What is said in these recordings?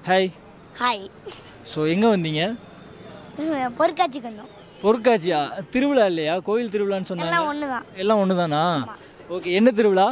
Hi hi so எங்கே வந்தீங்க பொருட்காட்சிக்கு வந்தோம் பொருட்காட்சியா திருவிழா இல்லையா கோயில் திருவிழான்னு சொன்னாங்க எல்லாம் ஒன்று தான் எல்லாம் ஒன்று தானா ஓகே என்ன திருவிழா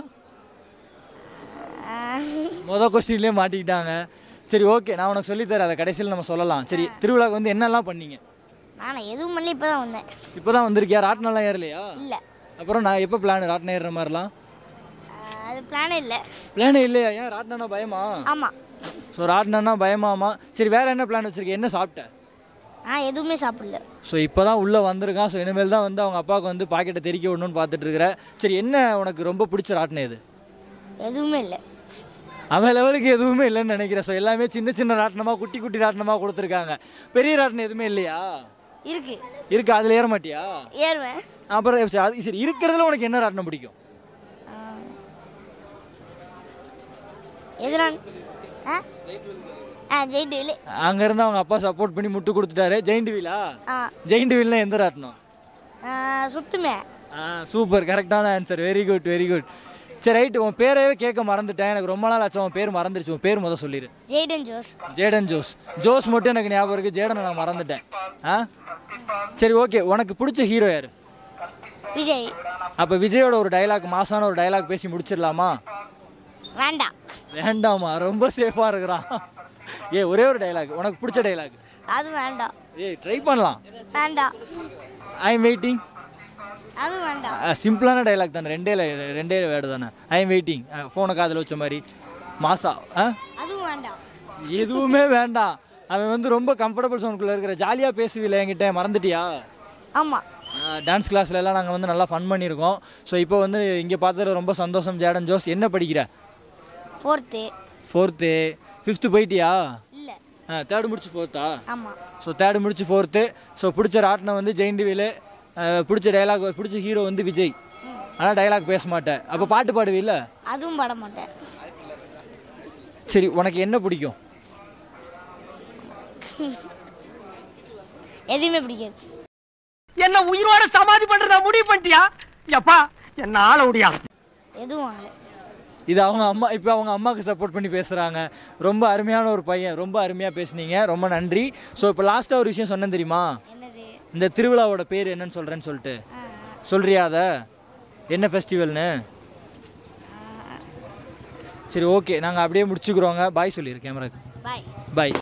மொதல் கொஸ்டின்லேயே மாட்டிக்கிட்டாங்க சரி ஓகே நான் உனக்கு சொல்லித்தரேன் அதை கடைசியில் நம்ம சொல்லலாம் சரி திருவிழாக்கு வந்து என்னெல்லாம் பண்ணீங்க நான் எதுவும் பண்ணல இப்போ தான் வந்தேன் இப்போ தான் வந்திருக்கியா ராட்டினெல்லாம் ஏறலையா இல்லை அப்புறம் நான் எப்போ பிளான் ராட்டினம் ஏறுற மாதிரிலாம் அது பிளானே இல்லை பிளானே இல்லையா ஏன் ராட்டினா பயமா ஆமாம் ஸோ ராட்டினா பயமாமா சரி வேற என்ன பிளான் வச்சிருக்க என்ன சாப்பிட்ட நான் எதுவுமே சாப்பிடல ஸோ இப்போ தான் உள்ளே வந்திருக்கான் ஸோ இனிமேல் தான் வந்து அவங்க அப்பாவுக்கு வந்து பாக்கெட்டை தெறிக்க விடணும்னு பார்த்துட்டு இருக்கிற சரி என்ன உனக்கு ரொம்ப பிடிச்ச ராட்டினம் இது எதுவுமே இல்லை அவன் லெவலுக்கு எதுவுமே இல்லைன்னு நினைக்கிறேன் ஸோ எல்லாமே சின்ன சின்ன ராட்டினமாக குட்டி குட்டி ராட்டினமாக கொடுத்துருக்காங்க பெரிய ராட்டினம் எதுவுமே இல்லையா இருக்கு இருக்கு அதில் ஏற மாட்டியா ஏறுவேன் அப்புறம் சரி, அது சரி இருக்கிறதுல உனக்கு என்ன ராட்டினம் பிடிக்கும் ஆ. எதுனான் ஆ ஆ ஜெயிட்டு விழு அங்கேருந்து அவங்க அப்பா சப்போர்ட் பண்ணி முட்டு கொடுத்துட்டாரு ஜெயிண்ட் வீலா ஆ ஜெயிண்ட் வீல்னா எந்த ராட்டினம் ஆ, சுத்துமே ஆ சூப்பர் கரெக்டான answer very good very good சரி ரைட்டு உன் பேரவே கேட்க மறந்துட்டேன் எனக்கு ரொம்ப நாள் ஆச்சு உன் பேர் மறந்துருச்சு உன் பேர் முத சொல்லிடு Jayden Jose Jayden Jose Jose மட்டும் எனக்கு ஞாபகம் இருக்குது ஜேடனை நான் மறந்துட்டேன் ஆ சரி ஓகே உனக்கு பிடிச்ச ஹீரோ யார் விஜய் அப்போ விஜயோட ஒரு டைலாக் மாசான ஒரு டைலாக் பேசி முடிச்சிடலாமா வேண்டாம் வேண்டாமா ரொம்ப சேஃபாக இருக்கிறான் ஏ ஒரே ஒரு டைலாக் உனக்கு பிடிச்ச டைலாக் அது வேண்டாம் ஏய் ட்ரை பண்ணலாம் வேண்டாம் ஐ எம் வெயிட்டிங் அது வேண்டாம் சிம்பிளான டைலாக் தானே ரெண்டே ல- ரெண்டே வேர்டு தானே ஐ எம் வெயிட்டிங் ஃபோனை காதில் வச்ச மாதிரி மாசா ஆ அதுவும் வேண்டாம் எதுவுமே வேண்டாம் அவன் வந்து ரொம்ப கம்ஃபர்டபுள் சோனுக்குள்ளே இருக்கிற ஜாலியாக பேசுவில்லை என்கிட்ட மறந்துட்டியா ஆமாம் டான்ஸ் கிளாஸ்ல எல்லாம் நாங்கள் வந்து நல்லா ஃபன் பண்ணியிருக்கோம் ஸோ இப்போ வந்து இங்கே பார்த்ததுல ரொம்ப சந்தோஷம் ஜேடன் ஜோஸ் என்ன படிக்கிற ஃபோர்த்து ஃபோர்த்து ஃபிஃப்த்து போயிட்டியா இல்லை ஆ தேர்டு முடிச்சு ஃபோர்த்தா ஆமாம் ஸோ தேர்டு முடிச்சு ஃபோர்த்து ஸோ பிடிச்ச ராட்டினம் வந்து ஜெயின் வீலு பிடிச்ச டைலாக் பிடிச்ச ஹீரோ வந்து விஜய் ஆனால் டைலாக் பேச மாட்டேன் அப்போ பாட்டு பாடுவீல்ல அதுவும் பாட மாட்டேன் சரி உனக்கு என்ன பிடிக்கும் எதுவுமே பிடிக்காது என்ன உயிரோட சமாதி பண்றதா முடிவு பண்ணிட்டியா எப்பா என்ன ஆள முடியா எதுவும் வாங்கல இது அவங்க அம்மா இப்போ அவங்க அம்மாவுக்கு சப்போர்ட் பண்ணி பேசுகிறாங்க ரொம்ப அருமையான ஒரு பையன் ரொம்ப அருமையாக பேசுனீங்க ரொம்ப நன்றி ஸோ இப்போ லாஸ்ட்டாக ஒரு விஷயம் சொன்னேன் தெரியுமா என்னது இந்த திருவிழாவோட பேர் என்னன்னு சொல்கிறேன்னு சொல்லிட்டு ஆ, சொல்றியா அதை என்ன ஃபெஸ்டிவல்னு சரி ஓகே நாங்கள் அப்படியே முடிச்சுக்கிறோங்க பாய் சொல்லிடு கேமராக்கு பாய் பாய்